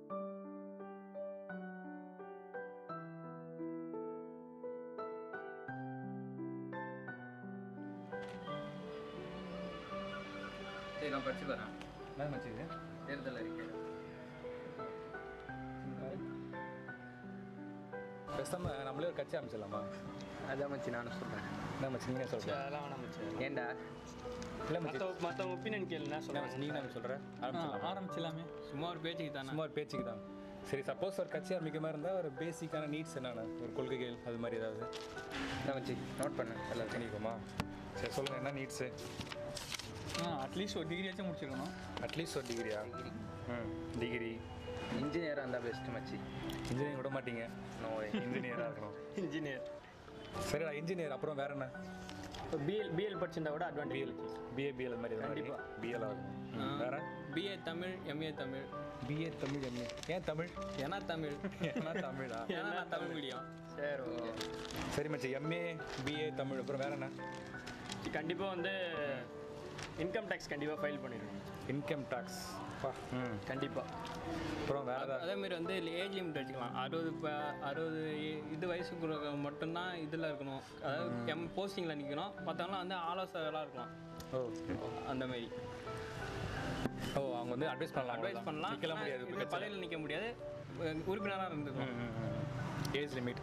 சரி நான் படிச்சு வரேன் என்ன மச்சி இது தேர்தல் அறிக்கை பேசாம நம்மளே ஒரு கட்சி அமைச்சிடலாமா அதான் மச்சி நானும் சொல்கிறேன் என்ன மச்சி நீங்க சொல்கிறேன் அதெல்லாம் வேணாம் மச்சி ஏன்டா இல்லை மச்சி மற்ற மற்றவங்க ஒப்பீனியன் கேளுங்க என்ன சொல்லுவாங்க மச்சி நீங்கள் என்ன சொல்கிறேன் ஆரம்பிச்சிடலாமா ஆரம்பிச்சிடலாமே சும்மா ஒரு பேச்சுக்கு தானே சும்மா ஒரு பேச்சுக்கு தான் சரி சப்போஸ் ஒரு கட்சி ஆரம்பிக்க மாதிரி இருந்தால் ஒரு பேசிக்கான நீட்ஸ் என்னென்ன ஒரு கொள்கைகள் அது மாதிரி ஏதாவது இதான் மச்சி நோட் பண்ணு எல்லாத்தையும் பண்ணிக்குமா சரி சொல்லுங்கள் என்ன நீட்ஸு அட்லீஸ்ட் ஒரு டிகிரியாச்சும் முடிச்சிருக்கணும் அட்லீஸ்ட் ஒரு டிகிரியா ம் டிகிரி இன்ஜினியராக இருந்தால் பெஸ்ட்டு மச்சி இன்ஜினியரிங் விட மாட்டீங்க நோ இன்ஜினியராக இருக்கணும் இன்ஜினியர் சரிடா இன்ஜினியர் அப்புறம் வேற என்ன பிஎல் பிஎல் படிச்சிருந்தா கூட அட்வான்டேஜ் பிஎல் பிஏ பிஎல் அது மாதிரி கண்டிப்பா. பிஎல் ஆகணும் ம், வேற BA Tamil MA Tamil BA Tamil MA ஏன் தமிழ் ஏன்னா தமிழ் ஏன்னா தமிழா ஏன்னா நான் தமிழ் மீடியம் சரி ஓகே சரி மச்சி எம்ஏ பிஏ தமிழ் அப்புறம் வேற என்ன கண்டிப்பாக வந்து இன்கம் டேக்ஸ் கண்டிப்பாக ஃபைல் பண்ணிடணும் இன்கம் டேக்ஸ் ம் கண்டிப்பாக அப்புறம் வேற ஏதாவது அதே மாதிரி வந்து ஏஜ் லிமிட் வச்சுக்கலாம் அறுபது இப்போ அறுபது இ- இது வயசுக்கு மட்டும்தான் இதில் இருக்கணும் அதாவது எம் போஸ்டிங்கில் நிற்கணும் மற்றவங்களாம் வந்து ஆலோசகராக இருக்கலாம் ஓ அந்த மாதிரி ஓ அவங்க வந்து அட்வைஸ் பண்ணலாம் அட்வைஸ் பண்ணலாம் நிற்கல முடியாது ஆனா இது பதவியில் நிற்க முடியாது உறுப்பினராக இருந்துக்கலாம் ஏஜ் லிமிட்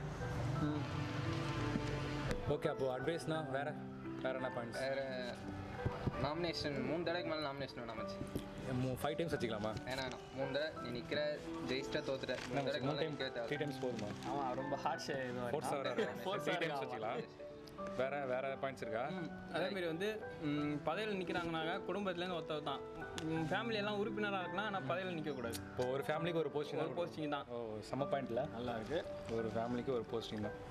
ஓகே அப்போ அட்வைஸ்னா வேற வேற என்ன பாயிண்ட்ஸ் வேறு நாமினேஷன் மூணு தடவைக்கு மேலே நாமினேஷன் வேணாம் மச்சி ஃபைவ் டைம்ஸ் வச்சுக்கலாமா வேணாம் வேணாம் மூணு தடவை நீ நிற்கிற ஜெயிச்சிட்ட தோத்துட்ட மூணு மூணு தடவைக்கு மேலே டைம் நிற்கவே த்ரீ தேவை டைம்ஸ் போதுமா ஆமாம் ரொம்ப ஹார்ட் ஃபோர்ஸ் Force த்ரீ ஆ டைம்ஸ் இருக்கா? வச்சுக்கலாம் வேற வேற பாயிண்ட்ஸ் இருக்கா அதே மாதிரி வந்து ம், பதவியில் நிற்கிறாங்கனாக்க குடும்பத்துலேருந்து ஒருத்தர் தான் ஃபேமிலி எல்லாம் உறுப்பினராக இருக்கலாம் ஆனால் பதவியில் நிற்கக்கூடாது இப்போ ஒரு ஃபேமிலிக்கு ஒரு போஸ்டிங் ஒரு போஸ்டிங் தான் ஓ சம பாயிண்ட்ல நல்லா இருக்கு ஒரு ஃபேமிலிக்கு ஒரு போஸ்டிங் தான்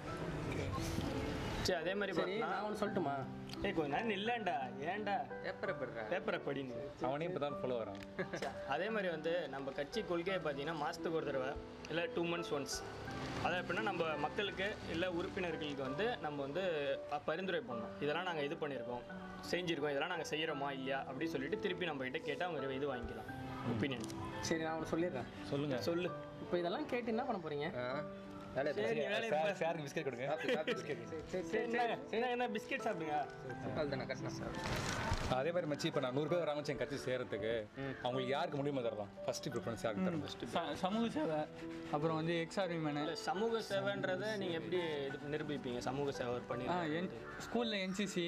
சரி அதே மாதிரி பார்த்தீங்கன்னா நான் ஒன்று சொல்லட்டுமா ஏய் கொஞ்ச நேரம் இல்லைண்டா ஏன்டா பேப்பரை படுற பேப்பரை படின்னு அவனே இப்போ தான் ஃபாலோ வரான் சரி, அதே மாதிரி வந்து நம்ம கட்சி கொள்கையை பார்த்தீங்கன்னா மாதத்துக்கு ஒரு தடவை இல்லை டூ மந்த்ஸ் ஒன்ஸ் அதான் எப்படின்னா நம்ம மக்களுக்கு இல்லை உறுப்பினர்களுக்கு வந்து நம்ம வந்து அ, பரிந்துரை பண்ணோம் இதெல்லாம் நாங்கள் இது பண்ணியிருக்கோம் செஞ்சுருக்கோம் இதெல்லாம் நாங்கள் செய்கிறோமா இல்லையா அப்படின்னு சொல்லிட்டு திருப்பி நம்ம கிட்ட கேட்டால் அவங்க இது வாங்கிக்கலாம் ஒப்பீனியன் சரி நான் ஒன்று சொல்லிடுறேன் சொல்லுங்க சொல்லு இப்போ இதெல்லாம் கேட்டு என்ன பண்ண போறீங்க ஆ வேலையை சரி, பாரு. நீ வேலையை சார் பாரு. சாருக்கு பிஸ்கெட் கொடுங்க காப்பி காப்பி பிஸ்கெட் சரி சரி என்ன என்ன என்ன பிஸ்கெட் சாப்பிடுங்க அதுதானே கட்டணம் சார் அதே மாதிரி மச்சி இப்போ நான் நூறு பேர் வராமச்சு என் கட்சி சேரத்துக்கு அவங்களுக்கு யாருக்கு முடியுமா தரலாம் ஃபர்ஸ்ட் ப்ரிஃபரன்ஸ் யாருக்கு தரணும் ஃபர்ஸ்ட் ச- சமூக சேவை அப்புறம் வந்து எக்ஸ்ஆர் விமனு இல்லை சமூக சேவைன்றதை நீங்கள் எப்படி இது நிரூபிப்பீங்க சமூக சேவை பண்ணி என் ஸ்கூலில் என்சிசி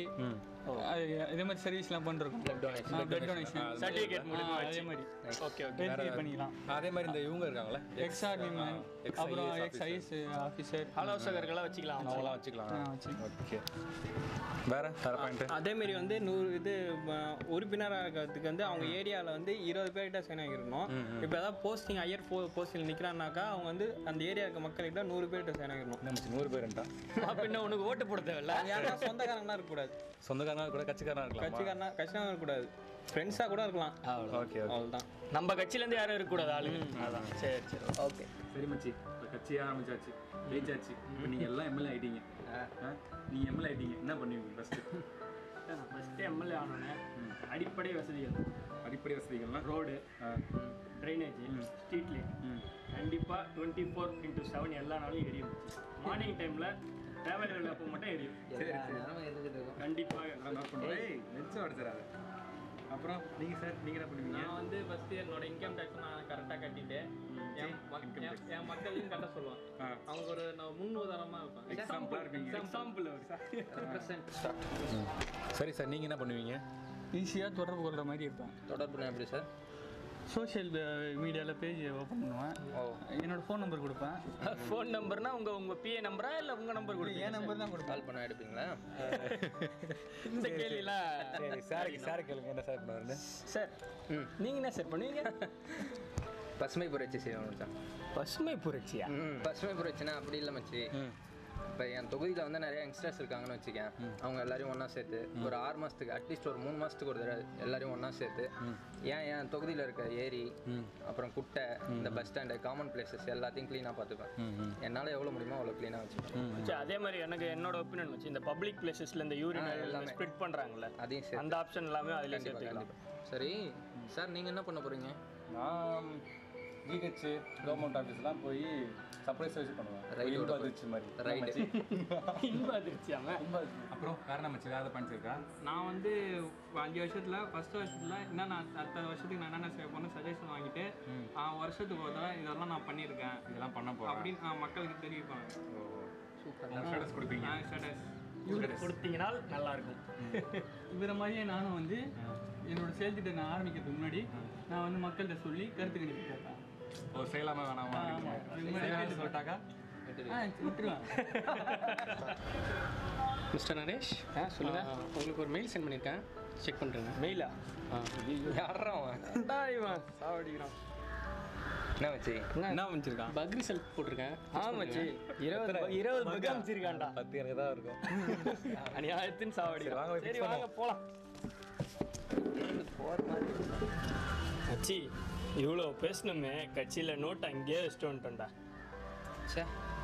இதே மாதிரி சர்வீஸ்லாம் பண்ணிருக்கோம் Blood donation. Blood donation certificate மூலியமா அதே மாதிரி ஓகே ஓகே வெரிஃபை பண்ணிக்கலாம் அதே மாதிரி இந்த இவங்க இருக்காங்களே எக்ஸ்ஆர் விமன் அப்புறம் எக்ஸ்ஐஎஸ் ஆஃபீஸர் ஆலோசகர்களாக வச்சுக்கலாம் அவங்களாம் வச்சுக்கலாம் வச்சு ஓகே வேற வேற பாயிண்ட் அதே மாதிரி வந்து நூறு இது உறுப்பினராக இருக்கிறதுக்கு வந்து அவங்க ஏரியாவில் வந்து இருபது பேர்கிட்ட சைன் ஆகிருக்கணும் இப்போ ஏதாவது போஸ்டிங் ஹையர் போஸ்டிங் நிற்கிறான்னாக்கா அவங்க வந்து அந்த ஏரியா இருக்க மக்கள்கிட்ட நூறு பேர்கிட்ட சைன் ஆகிருக்கணும் என்ன மச்சி நூறு பேருன்ட்டா பின்ன உனக்கு ஓட்டு போட தேவையில்ல யாரா சொந்தக்காரங்கன்னா இருக்கக்கூடாது சொந்தக்காரனா கூட கட்சிக்காரனா இருக்கலாம் கட்சிக்காரனா கட்சிக்காரங்க இருக்கக்கூடாது ஃப்ரெண்ட்ஸாக கூட இருக்கலாம் ஓகே ஓகே அவ்வளோதான் நம்ம கட்சியிலேருந்து யாரும் இருக்கக்கூடாது ஆளுங்க அதான் சரி சரி ஓகே சரி மச்சி இப்போ கட்சி ஆரம்பிச்சாச்சு ஜெயிச்சாச்சு இப்போ நீங்கள் எல்லாம் எம்எல்ஏ ஆயிட்டீங்க நீங்கள் எம்எல்ஏ ஆயிட்டீங்க என்ன பண்ணுவீங்க ஃபஸ்ட்டு நான் ஃபஸ்ட்டு எம்எல்ஏ ஆனோன்னே அடிப்படை வசதிகள் அடிப்படை வசதிகள்லாம் ரோடு ட்ரைனேஜ் ஸ்ட்ரீட் லைட் கண்டிப்பாக டுவெண்ட்டி ஃபோர் இன்ட்டு செவன் எல்லா நாளும் எரியும் மார்னிங் டைமில் ட்ராவல் அப்போ மட்டும் எரியும் நேரமும் இருந்துகிட்டு இருக்கும் கண்டிப்பாக நோட் பண்ணுறேன் நெச்சம் அடிச்சிடாது அப்புறம் நீங்கள் சார் நீங்கள் என்ன பண்ணுவீங்க நான் வந்து ஃபர்ஸ்ட் என்னோட இன்கம் டேக்ஸ் நான் கரெக்டாக கட்டிட்டு என் மக்- என் என் மக்களையும் கட்ட சொல்லுவேன் ஆ. அவங்க ஒரு நான் முன் உதாரணமாக இருப்பேன் எக்ஸாம்பிளாக இருப்பீங்க எக்ஸாம்பிள் சரி சார் நீங்கள் என்ன பண்ணுவீங்க ஈஸியாக தொடர்பு கொள்கிற மாதிரி இருப்பேன் தொடர்புனா எப்படி சார் சோஷியல் மீடியாவில் பேஜ் ஓப்பன் பண்ணுவேன் ஓ என்னோட ஃபோன் நம்பர் கொடுப்பேன் ஃபோன் நம்பர்னா உங்கள் உங்கள் பிஏ நம்பரா இல்லை உங்கள் நம்பர் கொடுங்க என் நம்பர் தான் கொடுப்பேன் கால் பண்ண எடுப்பீங்களா இந்த கேள்விலாம் சரி சாருக்கு சார் கேளுங்க என்ன சார் பண்ணுவாருன்னு சார் ம் நீங்கள் என்ன சார் பண்ணுவீங்க பசுமை புரட்சி செய்வோம் தான் பசுமை புரட்சியா ம் பசுமை புரட்சினா அப்படி இல்லை மச்சி இப்போ என் தொகுதியில் வந்து நிறைய யங்ஸ்டர்ஸ் இருக்காங்கன்னு வச்சுக்கேன் அவங்க எல்லாரையும் ஒன்றா சேர்த்து ஒரு ஆறு மாதத்துக்கு அட்லீஸ்ட் ஒரு மூணு மாதத்துக்கு ஒரு தடவை எல்லாரையும் ஒன்றா சேர்த்து ஏன் என் தொகுதியில் இருக்க ஏரி அப்புறம் குட்டை இந்த பஸ் ஸ்டாண்டு காமன் பிளேசஸ் எல்லாத்தையும் க்ளீனாக பார்த்துப்பேன் என்னால் எவ்வளோ முடியுமோ அவ்வளோ க்ளீனாக வச்சுப்பேன் சரி அதே மாதிரி எனக்கு என்னோட ஒப்பீனியன் வச்சு இந்த பப்ளிக் பிளேசஸ்ல இந்த யூரின் எல்லாமே. ஸ்ப்ரிட் பண்ணுறாங்கல்ல அதையும் சேர்த்து அந்த ஆப்ஷன் எல்லாமே அதிலே கண்டிப்பாக சேர்த்துக்கலாம் கண்டிப்பாக சரி சார் நீங்கள் என்ன பண்ண போகிறீங்க நான் ஜிஹெச் கவர்மெண்ட் ஆஃபீஸ்லாம் போய் சர்ப்ரைஸ் வச்சு பண்ணுவேன் Ride இன்ப ஓட அதிர்ச்சி மாதிரி Ride. மச்சி. இன்ப அதிர்ச்சியாம இன்ப அதிர்ச்சி. அப்புறம் வேற என்ன மச்சி ஏதாவது பண்ணிச்சிருக்கா நான் வந்து அஞ்சு வருஷத்துல ஃபர்ஸ்ட் வருஷத்துல என்ன நான் அடுத்த வருஷத்துக்கு நான் என்னென்ன செய்ய போகணும் சஜஷன் வாங்கிட்டு ஆ, வருஷத்துக்கு ஒரு தடவை இதெல்லாம் நான் பண்ணியிருக்கேன் இதெல்லாம் பண்ண போறேன் அப்படின்னு நான் மக்களுக்கு தெரிவிப்பேன் உங்க ஸ்டேட்டஸ் கொடுப்பீங்க நான் ஸ்டேட்டஸ் இவருக்கு கொடுத்தீங்கன்னா நல்லா இருக்கும் இவர மாதிரியே நானும் வந்து என்னோட செயல் திட்டம் நான் ஆரம்பிக்கிறதுக்கு முன்னாடி நான் வந்து மக்கள்கிட்ட சொல்லி கருத்து கணிப்பு கேட்பேன் ஓ செய்யலாமா வேணாமா அப்படின்னு சொல்லிட்டாக்கா ஆ விட்டுருவேன் மிஸ்டர் நரேஷ் ஆ சொல்லுங்க உங்களுக்கு ஒரு மெயில் சென்ட் பண்ணியிருக்கேன் செக் பண்ணுறேங்க மெயிலா யாரா அவன் அடா இவன் சாவடிக்கிறான் என்ன மச்சி என்ன பண்ணிச்சிருக்கான் பக் ரிசல்ட் போட்டிருக்கேன் ஆமாச்சி இருபது ப- இருபது பக்கம் அமைச்சிருக்கான்டா பத்து எனக்கு தான் இருக்கும் அநியாயத்தின் சாவடிக்கிறான் வாங்க, சரி fix வாங்க போலாம் மச்சி இவ்வளோ பேசணுமே கட்சியில் நோட் அங்கேயே வச்சுட்டு வந்துட்டோம்டா ச்சே